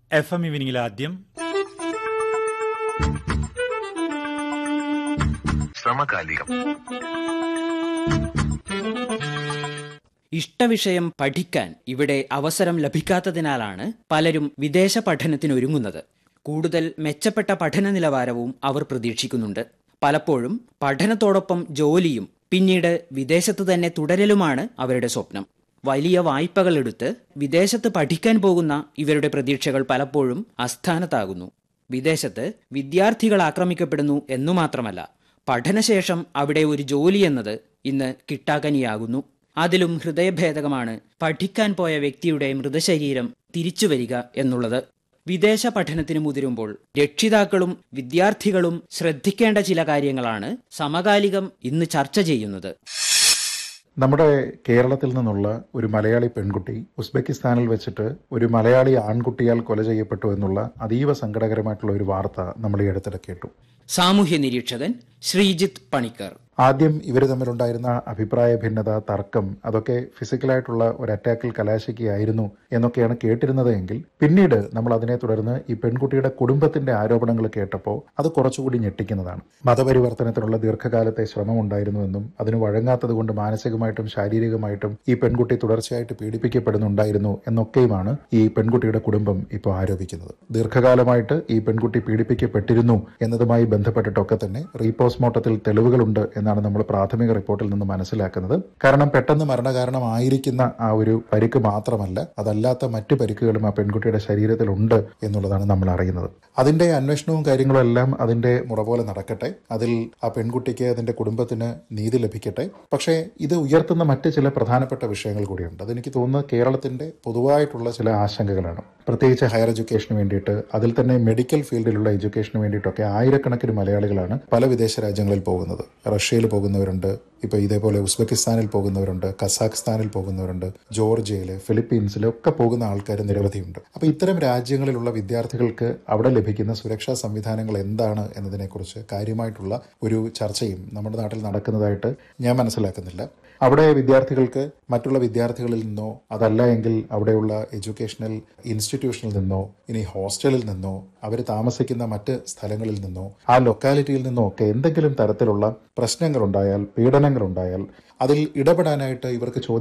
F M ഈവനിങ്ങിൽ ആദ്യം സമകാലികം ഇഷ്ടവിഷയം പഠിക്കാൻ ഇവിടെ അവസരം ലഭിക്കാത്തതിനാലാണ് പലരും വിദേശ പഠനത്തിനൊരുങ്ങുന്നത് കൂടുതൽ മെച്ചപ്പെട്ട പഠന നിലവാരവും അവർ പ്രതീക്ഷിക്കുന്നുണ്ട് പലപ്പോഴും പഠനത്തോടൊപ്പം ജോലിയും പിന്നീട് വിദേശത്ത് തന്നെ തുടരലുമാണ് അവരുടെ സ്വപ്നം വലിയ വായ്പകൾ എടുത്ത് വിദേശത്ത് പഠിക്കാൻ പോകുന്ന ഇവരുടെ പ്രതീക്ഷകൾ പലപ്പോഴും അസ്ഥാനത്താകുന്നു വിദേശത്ത് വിദ്യാർത്ഥികൾ ആക്രമിക്കപ്പെടുന്നു എന്നു മാത്രമല്ല പഠനശേഷം അവിടെ ഒരു ജോലി എന്നത് ഇന്ന് കിട്ടാക്കനിയാകുന്നു അതിലും ഹൃദയഭേദകമാണ് പഠിക്കാൻ പോയ വ്യക്തിയുടെ മൃതശരീരം തിരിച്ചു വരിക എന്നുള്ളത് വിദേശ പഠനത്തിന് മുതിരുമ്പോൾ രക്ഷിതാക്കളും വിദ്യാർത്ഥികളും ശ്രദ്ധിക്കേണ്ട ചില കാര്യങ്ങളാണ് സമകാലികം ഇന്ന് ചർച്ച ചെയ്യുന്നത് നമ്മുടെ കേരളത്തിൽ നിന്നുള്ള ഒരു മലയാളി പെൺകുട്ടി ഉസ്ബെക്കിസ്ഥാനിൽ വെച്ചിട്ട് ഒരു മലയാളി ആൺകുട്ടിയാൽ കൊല ചെയ്യപ്പെട്ടു എന്നുള്ള അതീവ സങ്കടകരമായിട്ടുള്ള ഒരു വാർത്ത നമ്മൾ ഈ അടുത്തിടെ കേട്ടു സാമൂഹ്യ നിരീക്ഷകൻ ശ്രീജിത്ത് പണിക്കർ ആദ്യം ഇവർ തമ്മിലുണ്ടായിരുന്ന അഭിപ്രായ ഭിന്നത തർക്കം അതൊക്കെ ഫിസിക്കലായിട്ടുള്ള ഒരു അറ്റാക്കിൽ കലാശിക്കുകയായിരുന്നു എന്നൊക്കെയാണ് കേട്ടിരുന്നത് എങ്കിൽ പിന്നീട് നമ്മൾ അതിനെ തുടർന്ന് ഈ പെൺകുട്ടിയുടെ കുടുംബത്തിന്റെ ആരോപണങ്ങൾ കേട്ടപ്പോൾ അത് കുറച്ചുകൂടി ഞെട്ടിക്കുന്നതാണ് മതപരിവർത്തനത്തിനുള്ള ദീർഘകാലത്തെ ശ്രമം ഉണ്ടായിരുന്നുവെന്നും അതിന് വഴങ്ങാത്തത് കൊണ്ട് മാനസികമായിട്ടും ശാരീരികമായിട്ടും ഈ പെൺകുട്ടി തുടർച്ചയായിട്ട് പീഡിപ്പിക്കപ്പെടുന്നുണ്ടായിരുന്നു എന്നൊക്കെയുമാണ് ഈ പെൺകുട്ടിയുടെ കുടുംബം ഇപ്പോൾ ആരോപിക്കുന്നത് ദീർഘകാലമായിട്ട് ഈ പെൺകുട്ടി പീഡിപ്പിക്കപ്പെട്ടിരുന്നു എന്നതുമായി ബന്ധപ്പെട്ടിട്ടൊക്കെ തന്നെ റീപോസ്റ്റ്മോർട്ടത്തിൽ തെളിവുകളുണ്ട് എന്നാണ് നമ്മൾ പ്രാഥമിക റിപ്പോർട്ടിൽ നിന്ന് മനസ്സിലാക്കുന്നത് കാരണം പെട്ടെന്ന് മരണകാരണമായിരിക്കുന്ന ആ ഒരു പരിക്ക് മാത്രമല്ല അതല്ലാത്ത മറ്റു പരിക്കുകളും ആ പെൺകുട്ടിയുടെ ശരീരത്തിലുണ്ട് എന്നുള്ളതാണ് നമ്മൾ അറിയുന്നത് അതിന്റെ അന്വേഷണവും കാര്യങ്ങളും എല്ലാം അതിന്റെ മുറ പോലെ നടക്കട്ടെ അതിൽ ആ പെൺകുട്ടിക്ക് അതിന്റെ കുടുംബത്തിന് നീതി ലഭിക്കട്ടെ പക്ഷേ ഇത് ഉയർത്തുന്ന മറ്റ് ചില പ്രധാനപ്പെട്ട വിഷയങ്ങൾ കൂടിയുണ്ട് അതെനിക്ക് തോന്നുന്നത് കേരളത്തിന്റെ പൊതുവായിട്ടുള്ള ചില ആശങ്കകളാണ് പ്രത്യേകിച്ച് ഹയർ എഡ്യൂക്കേഷന് വേണ്ടിയിട്ട് അതിൽ തന്നെ മെഡിക്കൽ ഫീൽഡിലുള്ള എഡ്യൂക്കേഷന് വേണ്ടിയിട്ടൊക്കെ ആയിരക്കണക്കിന് മലയാളികളാണ് പല വിദേശ രാജ്യങ്ങളിൽ പോകുന്നത് റഷ്യയിൽ പോകുന്നവരുണ്ട് ഇപ്പൊ ഇതേപോലെ ഉസ്ബെക്കിസ്ഥാനിൽ പോകുന്നവരുണ്ട് കസാഖ്സ്ഥാനിൽ പോകുന്നവരുണ്ട് ജോർജിയയിൽ ഫിലിപ്പീൻസിൽ ഒക്കെ പോകുന്ന ആൾക്കാർ നിരവധിയുണ്ട് അപ്പൊ ഇത്തരം രാജ്യങ്ങളിലുള്ള വിദ്യാർത്ഥികൾക്ക് അവിടെ ലഭിക്കുന്ന സുരക്ഷാ സംവിധാനങ്ങൾ എന്താണ് എന്നതിനെക്കുറിച്ച് കാര്യമായിട്ടുള്ള ഒരു ചർച്ചയും നമ്മുടെ നാട്ടിൽ നടക്കുന്നതായിട്ട് ഞാൻ മനസ്സിലാക്കുന്നില്ല അവിടെ വിദ്യാർത്ഥികൾക്ക് മറ്റുള്ള വിദ്യാർത്ഥികളിൽ നിന്നോ അതല്ല എങ്കിൽ അവിടെയുള്ള എഡ്യൂക്കേഷണൽ ഇൻസ്റ്റിറ്റ്യൂഷനിൽ നിന്നോ ഇനി ഹോസ്റ്റലിൽ നിന്നോ അവർ താമസിക്കുന്ന മറ്റ് സ്ഥലങ്ങളിൽ നിന്നോ ആ ലൊക്കാലിറ്റിയിൽ നിന്നോ ഒക്കെ എന്തെങ്കിലും തരത്തിലുള്ള പ്രശ്നങ്ങളുണ്ടായാൽ പീഡനങ്ങളുണ്ടായാൽ അതിൽ ഇടപെടാനായിട്ട് ഇവർക്ക് ചോദ്യം